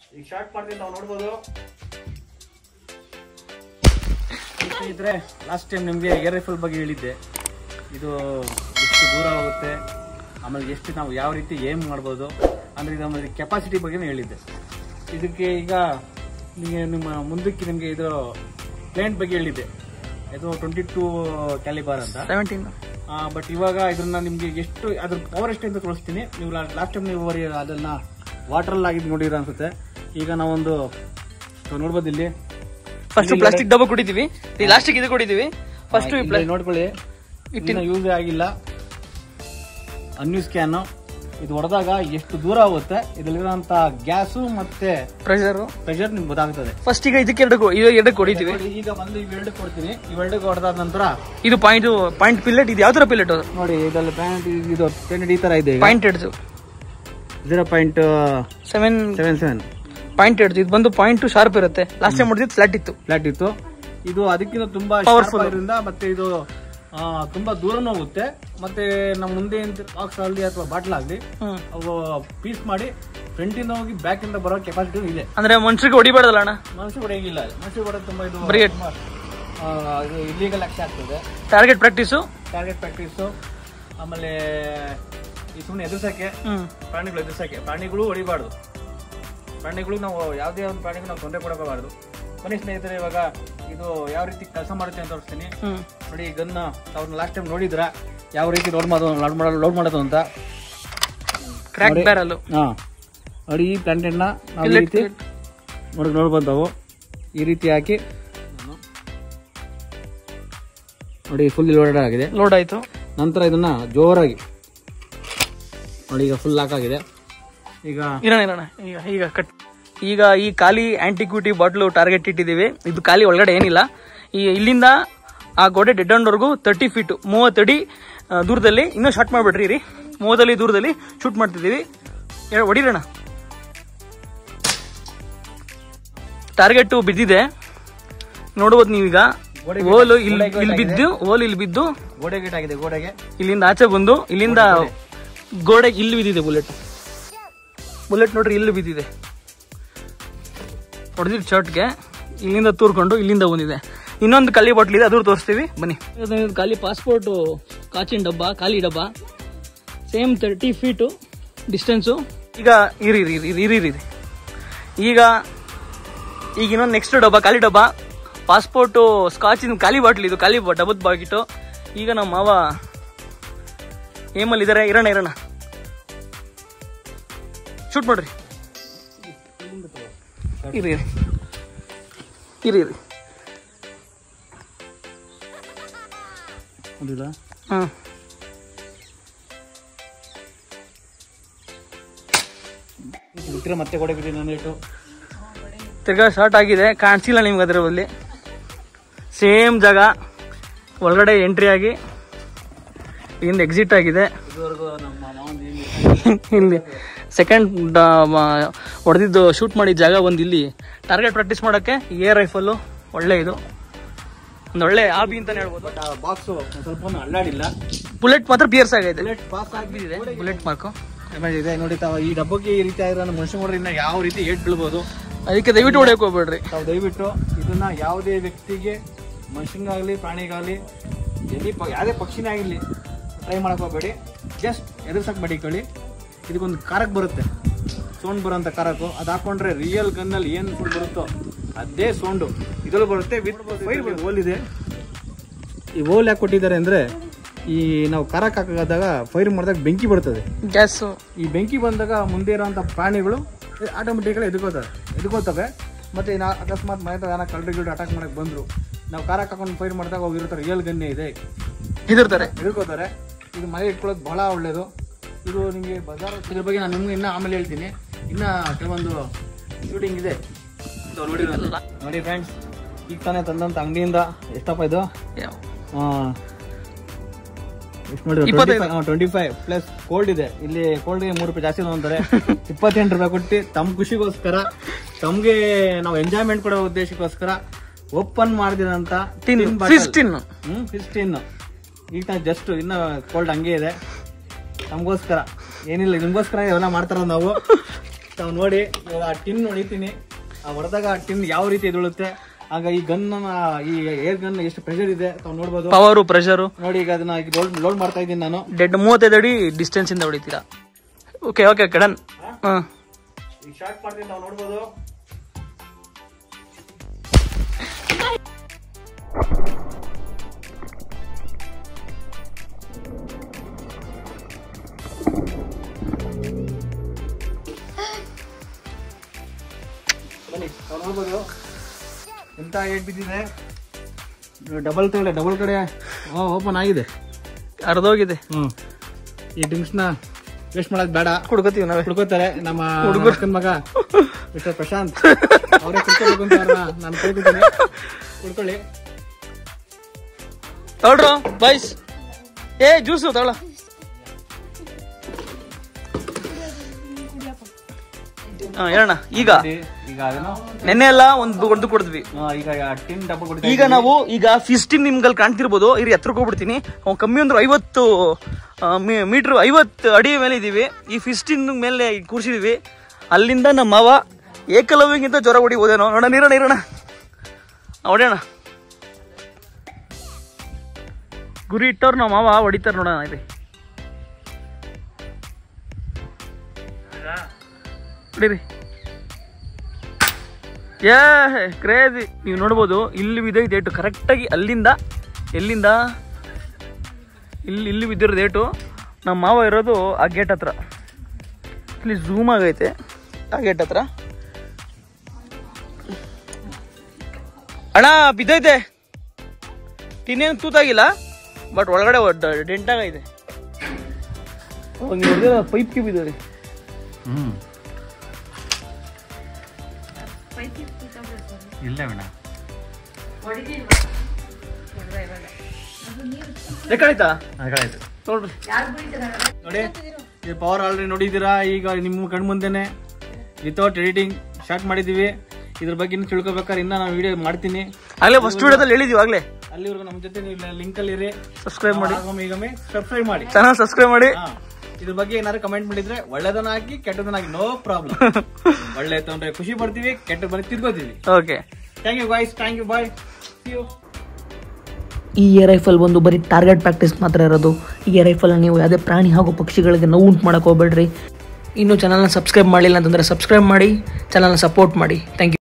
ಈಗ ಶಾರ್ಟ್ ಮಾಡ್ತೀವಿ ನಾವು ನೋಡ್ಬೋದು ಸ್ನೇಹಿತರೆ ಲಾಸ್ಟ್ ಟೈಮ್ ನಿಮಗೆ ಏರ್ ರೈಫಲ್ ಬಗ್ಗೆ ಹೇಳಿದ್ದೆ ಇದು ಎಷ್ಟು ದೂರ ಹೋಗುತ್ತೆ ಆಮೇಲೆ ಎಷ್ಟು ನಾವು ಯಾವ ರೀತಿ ಏಮ್ ಮಾಡ್ಬೋದು ಅಂದರೆ ಇದು ಆಮೇಲೆ ಕೆಪಾಸಿಟಿ ಬಗ್ಗೆನೂ ಹೇಳಿದ್ದೆ ಇದಕ್ಕೆ ಈಗ ನಿಮಗೆ ನಿಮ್ಮ ಮುಂದಕ್ಕೆ ನಿಮಗೆ ಇದರ ಪ್ಲೇಂಟ್ ಬಗ್ಗೆ ಹೇಳಿದ್ದೆ ಇದು ಟ್ವೆಂಟಿ ಟೂ ಕ್ಯಾಲಿಬಾರ್ ಅಂತ ಸೆವೆಂಟೀನ್ ಬಟ್ ಇವಾಗ ಇದನ್ನ ನಿಮ್ಗೆ ಎಷ್ಟು ಅದ್ರ ಪವರ್ ಎಷ್ಟು ಅಂತ ತೋರಿಸ್ತೀನಿ ನೀವು ಲಾಸ್ಟ್ ಟೈಮ್ ನೀವು ಬರೀ ಅದನ್ನ ವಾಟರ್ ಆಗಿದ್ದು ನೋಡಿರ ಅನ್ಸುತ್ತೆ ಈಗ ನಾವೊಂದು ನೀವು ನೋಡ್ಬೋದು ಇಲ್ಲಿ ಫಸ್ಟ್ ಪ್ಲಾಸ್ಟಿಕ್ ಡಬ್ಬ ಕುಡಿತೀವಿ ಲಾಸ್ಟಿಗೆ ಇದು ಕುಡಿತೀವಿ ಫಸ್ಟ್ ಇಲ್ಲಿ ನೋಡ್ಕೊಳ್ಳಿ ಇಟ್ಟಿನ ಯೂಸ್ ಆಗಿಲ್ಲ ಅನ್ಯೂಸ್ ಕ್ಯಾನ್ ಇದು ಹೊಡೆದಾಗ ಎಷ್ಟು ದೂರ ಹೋಗುತ್ತೆ ಇದರಲ್ಲಿರುವಂತ ಗ್ಯಾಸು ಮತ್ತೆ ಪ್ರೆಷರ್ ಪ್ರೆಷರ್ ನಿಮ್ಗೆ ಗೊತ್ತಾಗ್ತದೆ ಫಸ್ಟ್ ಈಗ ಇದಕ್ಕೆ ಎರಡು ಇದು ಎರಡು ಕುಡಿತೀವಿ ನೋಡಿ, ಈಗ ಬಂದು ಇವೆರಡು ಕೊಡ್ತೀನಿ ಇವೆರಡು ಹೊಡೆದಾದ ನಂತರ ಇದು ಪಾಯಿಂಟ್ ಪಾಯಿಂಟ್ ಪಿಲೆಟ್ ಇದು ಯಾವ ತರ ಪಿಲೆಟ್ ಅದು ನೋಡಿ ಇದರಲ್ಲಿ ಪ್ಯಾಂಟ್ ಇದು ಪೆಂಟ್ ಈ ತರ ಇದೆ ಪಾಯಿಂಟ್ ಹಿಡ್ದು zero point seven seven seven point ಹಿಡ್ದು ಇದು ಬಂದು ಪಾಯಿಂಟ್ ಶಾರ್ಪ್ ಇರುತ್ತೆ ಲಾಸ್ಟ್ ಟೈಮ್ ಹೊಡೆದಿದ್ದು ಫ್ಲಾಟ್ ಇತ್ತು ಫ್ಲಾಟ್ ಇತ್ತು ಇದು ಅದಕ್ಕಿಂತ ತುಂಬಾ Powerful. sharp ಆಗಿರೋದ್ರಿಂದ ಮತ್ತೆ ಇದು ಆ, ತುಂಬಾ ದೂರನೂ ಹೋಗುತ್ತೆ ಮತ್ತೆ ನಮ್ಮ ಮುಂದೆ ಬಾಕ್ಸ್ ಆಗಲಿ ಅಥವಾ ಬಾಟ್ಲ್ ಆಗಲಿ ಹ್ಮ್ ಅವು ಪೀಸ್ ಮಾಡಿ ಫ್ರಂಟ್ ಇಂದ ಹೋಗಿ ಬ್ಯಾಕ್ ಇಂದ ಬರೋ ಕೆಪಾಸಿಟಿ ಇದೆ ಅಂದ್ರೆ ಮನುಷ್ಯರಿಗೆ ಹೊಡಿಬಾರ್ದಲ್ಲ ಅಣ್ಣ ಮನುಷ್ಯ ಹೊಡೆಯಂಗಿಲ್ಲ ಮನುಷ್ಯ ಹೊಡೆದು ತುಂಬಾ ಇದು ಬರೀ ತುಂಬಾ, ಆ, ಇದು ಇಲ್ಲಿಗಲ್ ಆಕ್ಷನ್ ಆಗ್ತದೆ ಟಾರ್ಗೆಟ್ ಪ್ರಾಕ್ಟೀಸು ಟಾರ್ಗೆಟ್ ಪ್ರಾಕ್ಟೀಸು ಆಮೇಲೆ ಈ ಸುಮ್ಮನೆ ಎದುರ್ಸಕ್ಕೆ ಹ್ಮ್ ಪ್ರಾಣಿಗಳು ಎದುರ್ಸಕ್ಕೆ ಪ್ರಾಣಿಗಳು ಹೊಡಿಬಾರ್ದು ಪ್ರಾಣಿಗಳು ನಾವು ಯಾವುದೇ ಒಂದು ಪ್ರಾಣಿಗೂ ನಾವು ತೊಂದರೆ ಕೊಡಬಾರ್ದು ಬನ್ನಿ ಸ್ನೇಹಿತರೆ ಇವಾಗ ಇದು ಯಾವ ರೀತಿ ಕೆಲಸ ಮಾಡುತ್ತೆ ಅಂತ ತೋರಿಸ್ತೀನಿ ಹ್ಮ್ ನೋಡಿ ಈ ಗನ್ನ ಅವ್ರನ್ನ ಲಾಸ್ಟ್ ಟೈಮ್ ನೋಡಿದ್ರ ಯಾವ ರೀತಿ ಲೋಡ್ ಮಾಡೋದು ಲೋಡ್ ಮಾಡೋದು ಲೋಡ್ ಮಾಡೋದು ಅಂತ ಕ್ರ್ಯಾಕ್ ನೋಡಿ. ಬ್ಯಾರಲ್ ಹಾ ನೋಡಿ ಈ ಕಂಟೆಂಟ್ ನ ನಾವು ಈ ರೀತಿ ನೋಡಿ ನೋಡ್ಬೋದು ನಾವು ಈ ರೀತಿ ಹಾಕಿ ನೋಡಿ ಫುಲ್ ಲೋಡೆಡ್ ಆಗಿದೆ ಲೋಡ್ ಆಯ್ತು ನಂತರ ಇದನ್ನ ಜೋರಾಗಿ ನೋಡಿ ಈಗ ಫುಲ್ ಲಾಕ್ ಆಗಿದೆ ಈಗ ಇರೋಣ ಇರೋಣ ಈಗ ಈಗ ಕಟ್ ಈಗ ಈ ಖಾಲಿ ಆಂಟಿಕ್ವಿಟಿ ಬಾಟ್ಲು ಟಾರ್ಗೆಟ್ ಇಟ್ಟಿದ್ದೀವಿ ಇದು ಖಾಲಿ ಒಳಗಡೆ ಏನಿಲ್ಲ ಈ ಇಲ್ಲಿಂದ ಆ ಗೋಡೆ ಡೆಡ್ ವರ್ಗು ತರ್ಟಿ ಫೀಟ್ ಮೂವತ್ತಡಿ ಆ, ದೂರದಲ್ಲಿ ಇನ್ನೂ ಶಾರ್ಟ್ ಮಾಡ್ಬಿಡ್ರಿ ರೀ ಮೂವತ್ತಡಿ ದೂರದಲ್ಲಿ ಶೂಟ್ ಮಾಡ್ತಿದ್ದೀವಿ ಏ- ಹೊಡೀರಣ ಟಾರ್ಗೆಟ್ ಬಿದ್ದಿದೆ ನೋಡ್ಬೋದು ನೀವೀಗ ಗೋಡೆ ಓಲು ಇಲ್ಲಿ ಇಲ್ಲಿ ಬಿದ್ದು ಓಲ್ ಇಲ್ಲಿ ಬಿದ್ದು ಗೋಡೆ ಗೇಟ್ ಆಗಿದೆ ಗೋಡೆಗೆ ಇಲ್ಲಿಂದ ಆಚೆ ಬಂದು ಇಲ್ಲಿಂದ ಗೋಡೆಗೆ ಇಲ್ಲಿ ಬಿದ್ದಿದೆ ಬುಲೆಟ್ ಬುಲೆಟ್ ನೋಡ್ರಿ ಇಲ್ಲಿ ಬಿದ್ದಿದೆ ಹೊಡೆದಿದ್ದು ಶರ್ಟ್ಗೆ ಇಲ್ಲಿಂದ ತೂರ್ಕೊಂಡು ಇಲ್ಲಿಂದ ಬಂದಿದೆ ಇನ್ನೊಂದು ಖಾಲಿ ಬಾಟ್ಲ್ ಇದೆ ಅದ್ರ ತೋರಿಸ್ತೀವಿ ಬನ್ನಿ ಇದು ಖಾಲಿ ಪಾಸ್ಪೋರ್ಟು ಕಾಚಿನ ಡಬ್ಬ ಖಾಲಿ ಡಬ್ಬ ಸೇಮ್ ತರ್ಟಿ ಫೀಟು ಡಿಸ್ಟೆನ್ಸು ಈಗ ಇರಿ ಇರಿ ಇರಿ ಇರಿ ಇರಿ ಈಗ ಈಗ ಇನ್ನೊಂದು ನೆಕ್ಸ್ಟ್ ಡಬ್ಬ ಖಾಲಿ ಡಬ್ಬ ಪಾಸ್ಪೋರ್ಟು ಸ್ಕಾಚಿನ ಖಾಲಿ ಬಾಟ್ಲ್ ಇದು ಖಾಲಿ ಡಬ್ಬದ ಬಾಗಿಟ್ಟು ಈಗ ನಮ್ಮ ಮಾವ ಏಮಲ್ಲಿ ಇದಾರೆ ಇರೋಣ ಇರೋಣ ಶೂಟ್ ಮಾಡ್ರಿ ಇರಿ ಇರಿ ಇರಿ ಇರಿ ನೋಡಿಲ್ಲ ಹಾಂ ಬಿಟ್ಟರೆ ಮತ್ತೆ ಗೋಡೆ ಬಿಟ್ಟು ನಾನು ಇಟ್ಟು ತಿರ್ಗಾ ಶಾರ್ಟ್ ಆಗಿದೆ ಕಾಣಿಸಿಲ್ಲ ನಿಮ್ಗೆ ಅದರಲ್ಲಿ ಸೇಮ್ ಜಾಗ ಒಳಗಡೆ ಎಂಟ್ರಿ ಆಗಿ ಇಲ್ಲಿಂದ ಎಕ್ಸಿಟ್ ಆಗಿದೆ ಇದುವರೆಗೂ ನಮ್ಮ ಮಾವನ ಇಲ್ಲಿ ಸೆಕೆಂಡ್ ಹೊಡೆದಿದ್ದು ಶೂಟ್ ಮಾಡಿದ ಜಾಗ ಒಂದು ಇಲ್ಲಿ ಟಾರ್ಗೆಟ್ ಪ್ರಾಕ್ಟೀಸ್ ಮಾಡೋಕ್ಕೆ ಏರ್ ರೈಫಲ್ಲು ಒಳ್ಳೆ ಇದು ಒಂದು ಒಳ್ಳೆ ಆಬಿ ಅಂತಾನೆ ಹೇಳ್ಬೋದು ಬಟ್ ಆ ಬಾಕ್ಸು ಸ್ವಲ್ಪ ಅಲ್ಲಾಡಿಲ್ಲ ಬುಲೆಟ್ ಮಾತ್ರ ಬಿಯರ್ಸ್ ಆಗೈತೆ ಬುಲೆಟ್ ಪಾಸ್ ಬಿದ್ದಿದೆ ಬುಲೆಟ್ ಮಾರ್ಕು ಆಮೇಲೆ ಇದೆ ನೋಡಿ ತಾವು ಈ ಡಬ್ಬಕ್ಕೆ ಈ ರೀತಿ ಆಗಿರೋ ಮನುಷ್ಯ ನೋಡ್ರಿ ಇನ್ನ ಯಾವ ರೀತಿ ಏಟ್ ಬೀಳ್ಬೋದು ಅದಕ್ಕೆ ದಯವಿಟ್ಟು ಹೊಡೆಯಕ್ಕೆ ಹೋಗ್ಬೇಡ್ರಿ ತಾವು ದಯವಿಟ್ಟು ಇದನ್ನ ಯಾವುದೇ ವ್ಯಕ್ತಿಗೆ ಮನುಷ್ಯಂಗಾಗಲಿ ಪ್ರಾಣಿಗಾಗಲಿ ಎಲ್ಲಿ ಪ ಯಾವುದೇ ಪಕ್ಷಿನೇ ಆಗಿರಲಿ ಟ್ರೈ ಮಾಡಕ್ ಹೋಗ್ಬೇಡಿ ಜಸ್ಟ್ ಎದುರ್ಸಕ್ ಬಡಿಕೊಳ್ಳಿ ಇದಕ್ಕೊಂದು ಕಾರಕ್ ಬರುತ್ತೆ ಸೌಂಡ್ ಬರೋಂಥ ಕಾರಕು ಅದು ಹಾಕೊಂಡ್ರೆ ರಿಯಲ್ ಗನ್ನಲ್ಲಿ ಏನು ಸೌಂಡ್ ಬರುತ್ತೋ ಅದೇ ಸೌಂಡು ಇದರಲ್ಲಿ ಬರುತ್ತೆ ವಿತ್ ಫೈರ್ ಓಲ್ ಇದೆ ಈ ಓಲ್ ಯಾಕೆ ಕೊಟ್ಟಿದ್ದಾರೆ ಅಂದ್ರೆ ಈ ನಾವು ಕಾರಕ್ ಹಾಕಿದಾಗ ಫೈರ್ ಮಾಡಿದಾಗ ಬೆಂಕಿ ಬರ್ತದೆ ಗ್ಯಾಸು ಈ ಬೆಂಕಿ ಬಂದಾಗ ಮುಂದೆ ಇರೋಂಥ ಪ್ರಾಣಿಗಳು ಆಟೋಮೆಟಿಕಲಿ ಎದುಕೋತವೆ ಎದುಕೋತವೆ ಮತ್ತೆ ನಾ ಅಕಸ್ಮಾತ್ ಮನೆ ಹತ್ರ ಕಳ್ಳರು ಗಿಲ್ಡು ಅಟ್ಯಾಕ್ ಮಾಡಕ್ ಬಂದ್ರು ನಾವು ಕಾರ ಹಾಕೊಂಡು ಫೈರ್ ಮಾಡಿದಾಗ ಹೋಗಿರುತ್ತೆ ರಿಯಲ್ ಗನ್ನೇ ಇದೆ ಹೆದರ್ತಾರೆ ಎದುಕೋತಾರೆ ಇದು ಮನೆ ಇಟ್ಕೊಳ್ಳೋದು ಬಹಳ ಒಳ್ಳೇದು ಇದು ನಿಮಗೆ ಬಜಾರ್ ಇದ್ರ ಬಗ್ಗೆ ನಾನು ನಿಮ್ಗೆ ಇನ್ನೂ ಆಮೇಲೆ ಹೇಳ್ತೀನಿ ಇನ್ನ ಕೆಲವೊಂದು ಶೂಟಿಂಗ್ ಇದೆ ಇದು ನೋಡಿರೋದು. ನೋಡಿ ಫ್ರೆಂಡ್ಸ್ ಈಗ ತಾನೇ ತಂದಂತ ಅಂಗಡಿಯಿಂದ ಎಷ್ಟಪ್ಪ ಇದು ಎಷ್ಟು ನೋಡಿ ಇಪ್ಪತ್ತೈದು. ಟ್ವೆಂಟಿ ಫೈವ್ ಪ್ಲಸ್ ಕೋಲ್ಡ್ ಇದೆ ಇಲ್ಲಿ ಕೋಲ್ಡ್ ಗೆ ಮೂರು ರೂಪಾಯಿ ಜಾಸ್ತಿ ಅಂತಾರೆ ಇಪ್ಪತ್ತೆಂಟು ರೂಪಾಯಿ ಕೊಟ್ಟು ತಮ್ಮ ಖುಷಿಗೋಸ್ಕರ ತಮ್ಗೆ ನಾವು ಎಂಜಾಯ್ಮೆಂಟ್ ಕೊಡೋ ಉದ್ದೇಶಕ್ಕೋಸ್ಕರ ಓಪನ್ ಮಾಡಿದಿರಂತ tin fish tin hmm fifteen ಈಗ ತಾನೇ ಜಸ್ಟ್ ಇನ್ನ ಕೋಲ್ಡ್ ಹಂಗೆ ಇದೆ ನಮಗೋಸ್ಕರ ಏನಿಲ್ಲ ನಿಮ್ಗೋಸ್ಕರ ಇವೆಲ್ಲ ಮಾಡ್ತಾರ ನಾವು ತಾವು ನೋಡಿ ಇವಾಗ ಆ ಟಿನ್ ಹೊಡಿತೀನಿ ಆ ಹೊಡೆದಾಗ ಆ ಟಿನ್ ಯಾವ ರೀತಿ ಎದುಳುತ್ತೆ ಆಗ ಈ ಗನ್ ಈ ಏರ್ ಗನ್ ಎಷ್ಟು ಪ್ರೆಷರ್ ಇದೆ ತಾವು ನೋಡ್ಬೋದು ಪವರು ಪ್ರೆಷರು ನೋಡಿ ಈಗ ಅದನ್ನ ಲೋಡ್ ಲೋಡ್ ಮಾಡ್ತಾ ಇದ್ದೀನಿ ನಾನು ಡೆಡ್ ಮೂವತ್ತೈದು ಅಡಿ ಡಿಸ್ಟೆನ್ಸ್ ಇಂದ ಹೊಡಿತೀರಾ ಓಕೆ ಓಕೆ ಓಕೆ ಡನ್ ಹಾಂ ಈಗ ಶಾರ್ಟ್ ಮಾಡ್ತೀನಿ ತಾವು ನೋಡ್ಬೋದು ಬನ್ನಿ ತಾವು ನೋಡ್ಬೋದು ಎಂತ ಏಟ್ ಬಿದ್ದಿದೆ ಡಬಲ್ ಕಡೆ ಡಬಲ್ ಕಡೆ ಓಪನ್ ಆಗಿದೆ ಅರ್ಧೋಗಿದೆ ಹ್ಮ್ ಈ ಡ್ರಿಂಕ್ಸ್ನ ವೇಸ್ಟ್ ಮಾಡೋದು ಬೇಡ ಕುಡ್ಕೋತೀವಿ ನಾವೇ ಕುಡ್ಕೋತಾರೆ ನಮ್ಮ ಹುಡುಗನ ಮಗ ಮಿಸ್ಟರ್ ಪ್ರಶಾಂತ್ ಅವರೇ ಕುಡ್ಕೋಬೇಕು ಅಂತ ಅವ್ರನ್ನ ನಾನು ಕೇಳ್ತಿದ್ದೀನಿ ಕುಡ್ಕೊಳ್ಳಿ ತಗೊಳ್ರು ಬಾಯ್ಸ್ ಏ ಜ್ಯೂಸು ತಗೊಳ ಹಾ ಹೇಳೋಣ ಈಗ ಈಗ ಅದನ್ನು ನೆನ್ನೆ ಎಲ್ಲ ಒಂದು ಒಂದು ಕುಡಿದ್ವಿ ಆ, ಈಗ ಟಿನ್ ಡಬ್ಬ ಕೊಡ್ತಾ ಈಗ ನಾವು ಈಗ ಫಿಸ್ಟಿನ್ ನಿಮ್ಗಲ್ಲಿ ಕಾಣ್ತಿರ್ಬೋದು ಇಲ್ಲಿ ಹತ್ರಕ್ಕೆ ಹೋಗ್ಬಿಡ್ತೀನಿ ಅವ್ನು ಕಮ್ಮಿ ಅಂದ್ರೆ ಐವತ್ತು ಮೀಟ್ರ್ ಐವತ್ತು ಅಡಿ ಮೇಲೆ ಇದೀವಿ ಈ ಫಿಸ್ಟಿನ್ ಮೇಲೆ ಕೂರ್ಸಿದೀವಿ ಅಲ್ಲಿಂದ ನಮ್ಮ ಮಾವ ಏಕಲವ್ಯಗಿಂತ ಜ್ವರ ಹೊಡಿ ಹೋದೇನೋ ನೋಡೋಣ ಇರೋಣ ಇರೋಣ ಹೊಡೆಯೋಣ ಗುರಿ ಇಟ್ಟವ್ರು ನಮ್ಮ ಮಾವ ಹೊಡಿತಾರೆ ನೋಡೋಣ ಇಲ್ಲಿ ಹೊಡೀರಿ ಏ ಕ್ರೇಜಿ ನೀವು ನೋಡ್ಬೋದು ಇಲ್ಲಿ ಬಿದ್ದ ಡೇಟು ಕರೆಕ್ಟಾಗಿ ಅಲ್ಲಿಂದ ಎಲ್ಲಿಂದ ಇಲ್ಲಿ ಇಲ್ಲಿ ಬಿದ್ದಿರೋ ಡೇಟು ನಮ್ಮ ಮಾವ ಇರೋದು ಆ ಗೇಟ್ ಹತ್ರ ಇಲ್ಲಿ ಝೂಮ್ ಆಗೈತೆ ಆ ಗೇಟ್ ಹತ್ರ ಅಣ್ಣ ಬಿದ್ದೈತೆ ತಿನ್ನೇನು ತೂತಾಗಿಲ್ಲ ಬಟ್ ಒಳಗಡೆ ಡೆಂಟ್ ಆಗೈತೆ ಪೈಪ್ಗೆ ಬಿದ್ದೋರಿ ಹ್ಮ್ ಇಲ್ಲ ಮೇಡ ಲೆಕ್ಕಾಯ್ತಾ ಹಾಗಾಯ್ತು ನೋಡ್ರಿ ನೋಡಿ ಈ ಪವರ್ ಆಲ್ರೆಡಿ ನೋಡಿದ್ದೀರಾ ಈಗ ನಿಮ್ಮ ಕಣ್ ಮುಂದೆನೆ ವಿತೌಟ್ ಎಡಿಟಿಂಗ್ ಸ್ಟಾರ್ಟ್ ಮಾಡಿದ್ದೀವಿ ಇದ್ರ ಬಗ್ಗೆ ಇನ್ನು ತಿಳ್ಕೊಬೇಕಾದ್ರೆ ಇನ್ನ ನಾನು ವಿಡಿಯೋ ಮಾಡ್ತೀನಿ ಆಗ್ಲೇ ಫಸ್ಟ್ ವಿಡಿಯೋದಲ್ಲಿ ಹೇಳಿದೀವಿ ಆಗ್ಲೇ ಅಲ್ಲಿವರೆಗೂ ನಮ್ಮ ಜೊತೆ ನೀವು ಲಿಂಕ್ ಅಲ್ಲಿ ಇರಿ ಸಬ್ಸ್ಕ್ರೈಬ್ ಮಾಡಿ ಆಗೊಮ್ಮೆ ಈಗೊಮ್ಮೆ ಸಬ್ಸ್ಕ್ರೈಬ್ ಮಾಡಿ ಚಾನಲ್ ಸಬ್ಸ್ಕ್ರೈಬ್ ಮಾಡಿ ಹಾ. ಇದ್ರ ಬಗ್ಗೆ ಏನಾದ್ರು ಕಮೆಂಟ್ ಮಾಡಿದ್ರೆ ಒಳ್ಳೆದನ್ನ ಹಾಕಿ ಕೆಟ್ಟದನ್ನ ಹಾಕಿ ನೋ ಪ್ರಾಬ್ಲಮ್ ಒಳ್ಳೆ ತೊಂದ್ರೆ ಖುಷಿ ಪಡ್ತೀವಿ ಕೆಟ್ಟ ಬಂದ್ರೆ ತಿರ್ಗೋತೀವಿ okay thank you boys thank you bye you ಈ ಏರ್ ರೈಫಲ್ ಒಂದು ಬರೀ ಟಾರ್ಗೆಟ್ ಪ್ರಾಕ್ಟೀಸ್ ಮಾತ್ರ ಇರೋದು ಈ ಏರ್ ರೈಫಲ್ ನೀವು ಯಾವುದೇ ಪ್ರಾಣಿ ಹಾಗೂ ಪಕ್ಷಿಗಳಿಗೆ ನೋವು ಉಂಟು ಮಾಡಕ್ಕೆ ಹೋಗ್ಬೇಡ್ರಿ ಇನ್ನು ಚಾನಲ್ನ ಸಬ್ಸ್ಕ್ರೈಬ್ ಮಾಡಿಲ್ಲ ಅಂತಂದರೆ ಸಬ್ಸ್ಕ್ರೈಬ್ ಮಾಡಿ ಚಾನಲ್ನ ಸಪೋರ್ಟ್ ಮಾಡಿ ಥ್ಯಾಂಕ್ ಯು